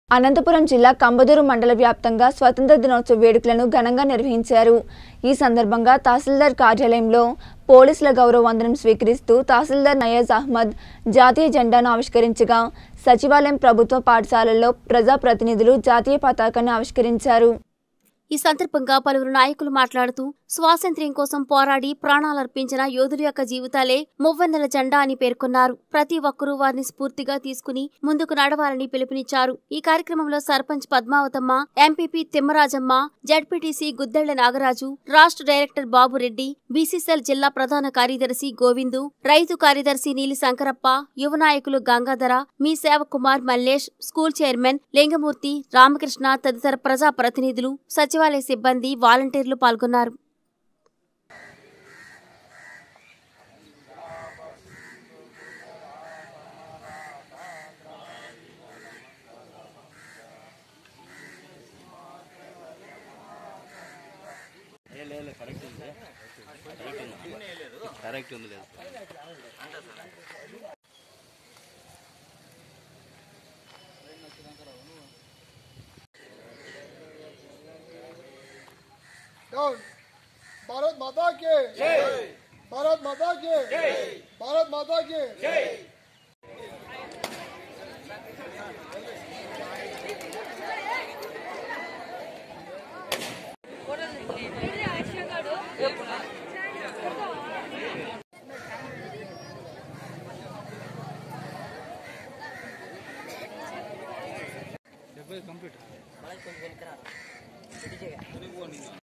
అనంతపురం జిల్లా కంబదూరు మండల వ్యాప్తంగా స్వతంత్ర దినోత్సవ వేడుకలను ఘనంగా నిర్వహించారు ఈ సందర్భంగా తహసీల్దార్ కార్యాలయంలో పోలీసుల గౌరవ వందనం స్వీకరిస్తూ తహసీల్దార్ నయాజ్ అహ్మద్ జాతీయ జెండాను ఆవిష్కరించగా సచివాలయం ప్రభుత్వ పాఠశాలల్లో ప్రజాప్రతినిధులు జాతీయ పతాకాన్ని ఆవిష్కరించారు ఈ సందర్భంగా పలువురు నాయకులు మాట్లాడుతూ స్వాతంత్ర్యం కోసం పోరాడి ప్రాణాలర్పించిన యోధుల యొక్క జీవితాలే మువ్వన్నెల జెండా అని పేర్కొన్నారు ప్రతి ఒక్కరూ వారిని స్ఫూర్తిగా తీసుకుని ముందుకు నడవాలని పిలుపునిచ్చారు ఈ కార్యక్రమంలో సర్పంచ్ పద్మావతమ్మ ఎంపీపీ తిమ్మరాజమ్మ జడ్పీటీసీ గుద్దెళ్ల నాగరాజు రాష్ట్ర డైరెక్టర్ బాబురెడ్డి బీసీసీఎల్ జిల్లా ప్రధాన కార్యదర్శి గోవిందు రైతు కార్యదర్శి నీలి శంకరప్ప యువ నాయకులు గంగాధర మీ సేవకుమార్ మల్లేష్ స్కూల్ చైర్మన్ లింగమూర్తి రామకృష్ణ తదితర ప్రజా ప్రతినిధులు సచివాలయ సిబ్బంది వాలంటీర్లు పాల్గొన్నారు కరెక్ట్ ఉంది లేదు डाउन भारत माता के भारत माता के भारत माता के కంప్లీట్